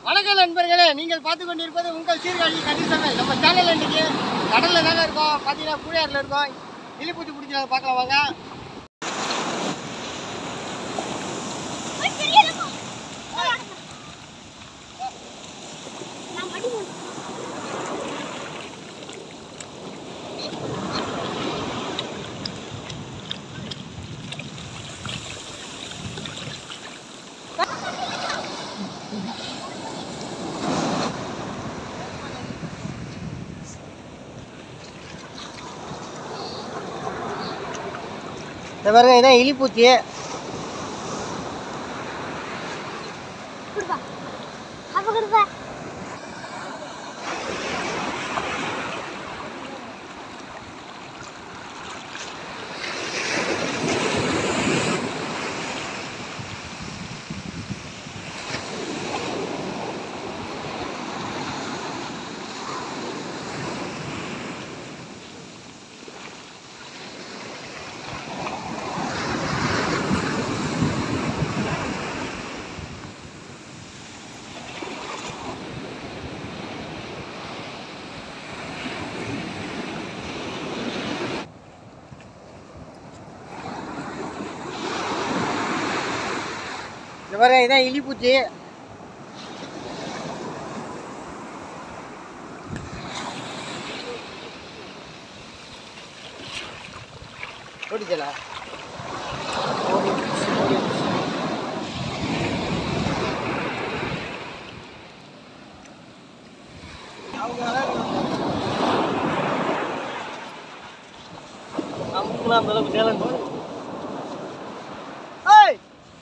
வணக்கம் நண்பர்களே நீங்கள் பார்த்து கொண்டிருப்பது உங்கள் சீர்காழி கண்டிசமே நம்ம சேனல் இன்னைக்கு கடல்ல தானே இருக்கோம் பார்த்தீங்கன்னா கூடையாரில் இருக்கோம் இலிப்பூச்சி பிடிச்சி பார்க்கலாம் வாங்க இந்த பாருங்க இதான் இலிப்பூச்சி இந்த பாருங்க இதான் இலிப்பூச்சி ஓடிச்சலா நமக்குலாம் அந்த அளவுக்கு சேலஞ்சு ஏய்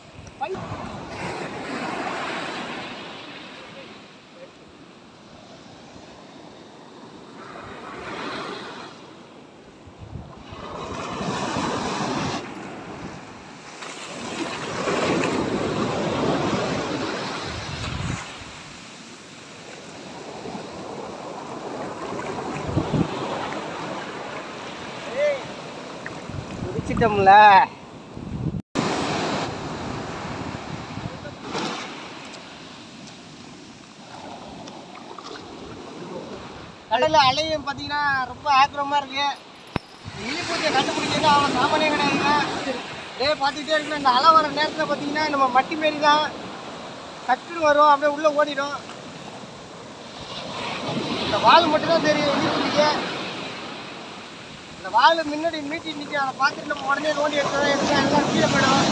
குடிச்சிட்டோம்ல கடல்ல அலையும் பார்த்தீங்கன்னா ரொம்ப ஆக்கிரமா இருக்கு இலிப்பூச்சியை கண்டுபிடிக்கிறது அவன் சாமானியம் கிடையாதுங்க ஏ பார்த்துக்கிட்டே இருக்கணும் இந்த அலை வர நேரத்தில் பார்த்தீங்கன்னா நம்ம மட்டி மாரி தான் டக்குன்னு வரும் அப்படியே உள்ளே ஓடிடும் இந்த வால் மட்டும் தான் தெரியும் இலிப்பூச்சிக்கு இந்த வால் முன்னாடி மீட்டி நிற்கும் அதை பார்த்துட்டு நம்ம உடனே நோண்டி எடுத்தோம் எடுத்தா எல்லாம் கீழே போயிடும்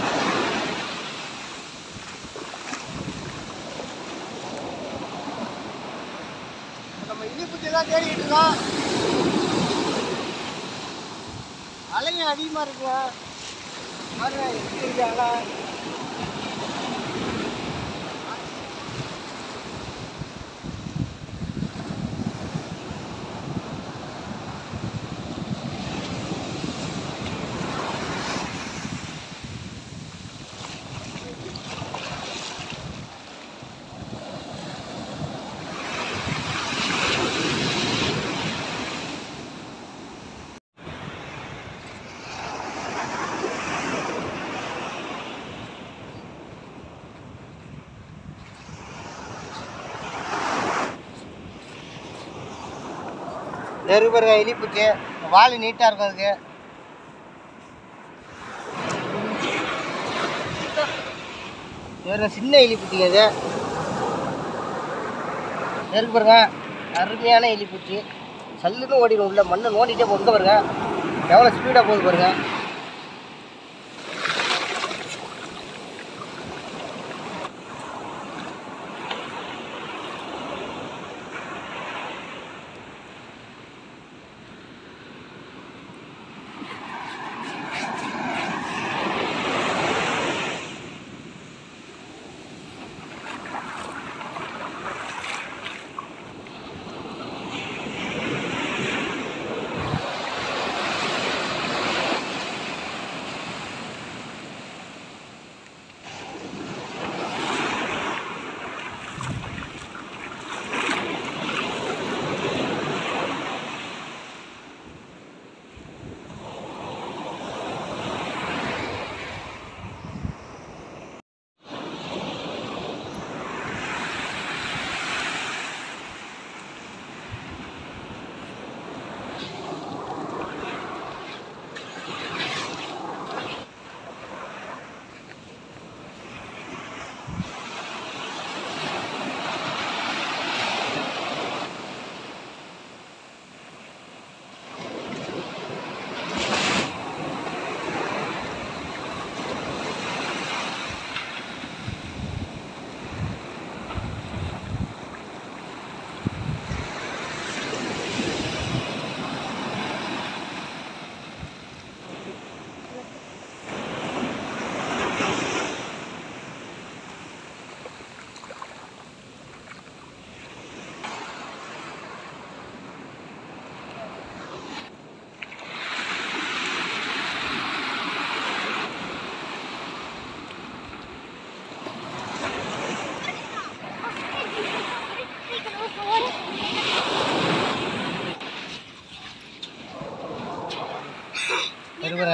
நம்ம இனிப்புக்கு தான் தேடிட்டு இருக்கோம் அலையும் அதிகமாக இருக்கு பாருங்க எப்படி இருக்கு அலை நெருப்பு பாருங்க இலிப்பூச்சி வால் நீட்டாக இருக்கும் அதுக்கு இது பாருங்க சின்ன இலிப்பூச்சிங்க இது நெருப்பு பாருங்க அருமையான இலிப்பூச்சி சல்லுன்னு ஓடிடும் உள்ள மண்ணை நோண்டிட்டே போங்க பாருங்க எவ்வளோ ஸ்பீடாக போகுது பாருங்க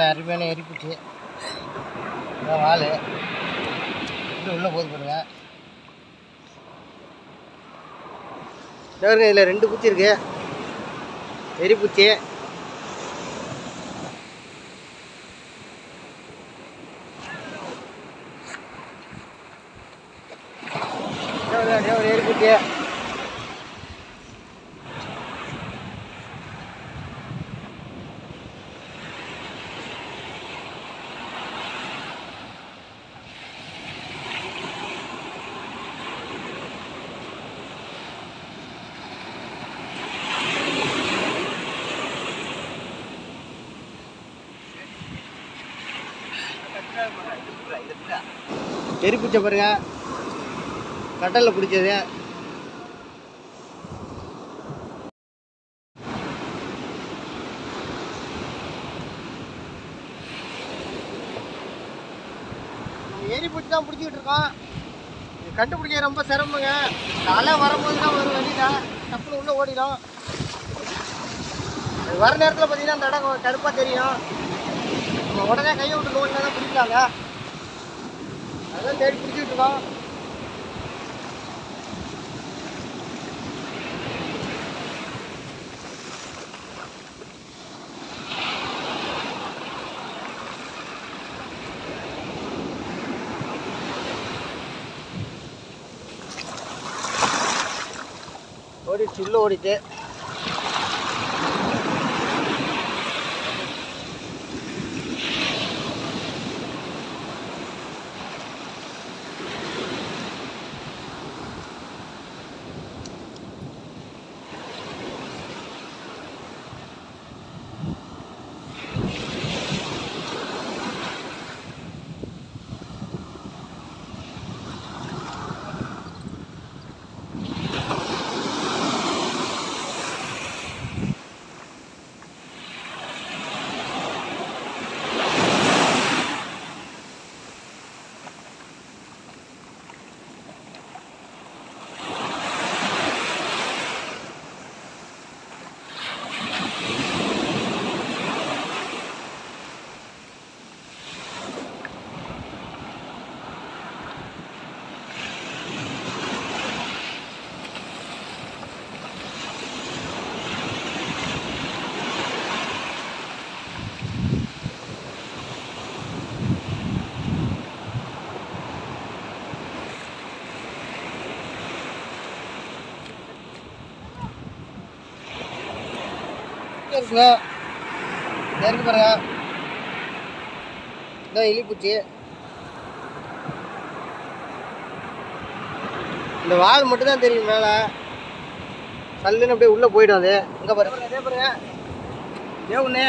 பாருங்க அருமையான எரிப்புச்சு இதான் வால் இது உள்ளே போகுது பாருங்க இதோ பாருங்க இதில் ரெண்டு பூச்சி இருக்கு எரிப்பூச்சி இதோ பாருங்க, இதோ ஒரு எரிப்பூச்சி எரிப்பூச்சை பாருங்க கடலில் பிடிச்சது எரிப்பூச்சி தான் பிடிச்சிக்கிட்டு இருக்கோம் இது கண்டுபிடிக்க ரொம்ப சிரமங்க இந்த அலை வரும்போது தான் வரும் வெளியில் டப்புனு உள்ளே ஓடிடும் அது வர நேரத்தில் பார்த்தீங்கன்னா அந்த இடம் கருப்பாக தெரியும் நம்ம உடனே கையை விட்டு நோண்டினா தான் பிடிக்கலாங்க அதான் தேடி பிடிச்சிட்டு இருக்கோம் ஓடிடுச்சு உள்ள ஓடிட்டு இங்க இருக்குங்க இங்க இருக்கு பாருங்க இதான் எலிப்பூச்சி இந்த வால் மட்டும் தான் தெரியும் மேலே சல்லுன்னு அப்படியே உள்ளே போயிடும் அது இங்கே பாருங்க அதே பாருங்க இதே ஒன்று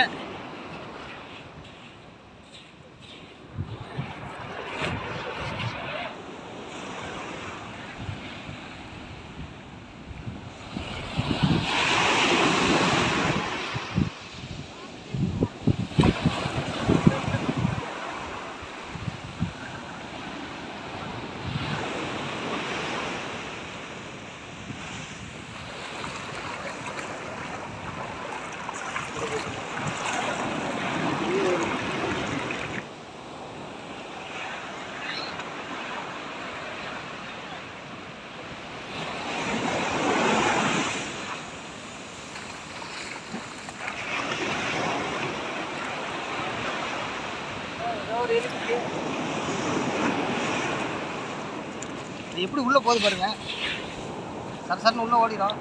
இது எப்படி உள்ளே போகுது பாருங்க சர சரன்னு உள்ளே ஓடிடும்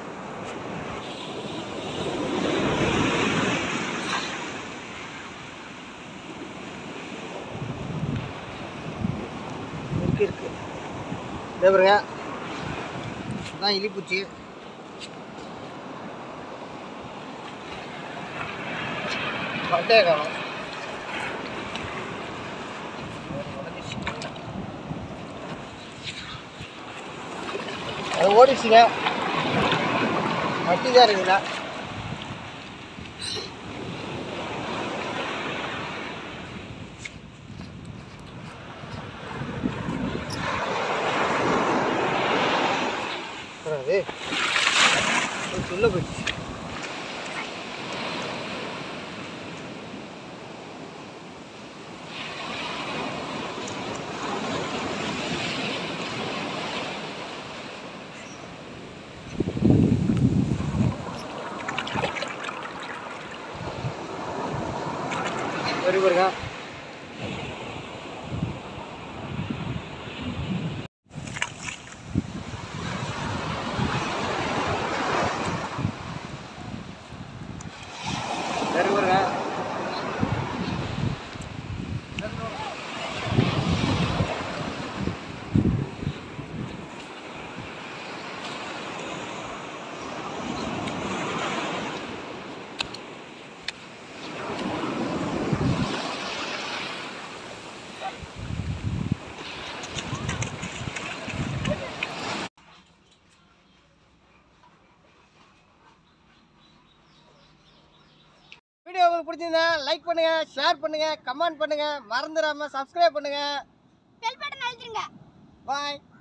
இருக்கு இருக்கு இதே பாருங்க இதுதான் இலிப்பூச்சி பட்டே காணும் அது ஓடிச்சுங்க மட்டி தான் இருக்குதுண்ணா அது சொல்ல போயிடுச்சு பாருங்க சரி பாருங்க வீடியோ உங்களுக்கு பிடிச்சிருந்தா லைக் பண்ணுங்க ஷேர் பண்ணுங்க கமெண்ட் பண்ணுங்க மறந்துடாம சப்ஸ்கிரைப் பண்ணுங்க பெல் பட்டன் அழுத்துருங்க பாய்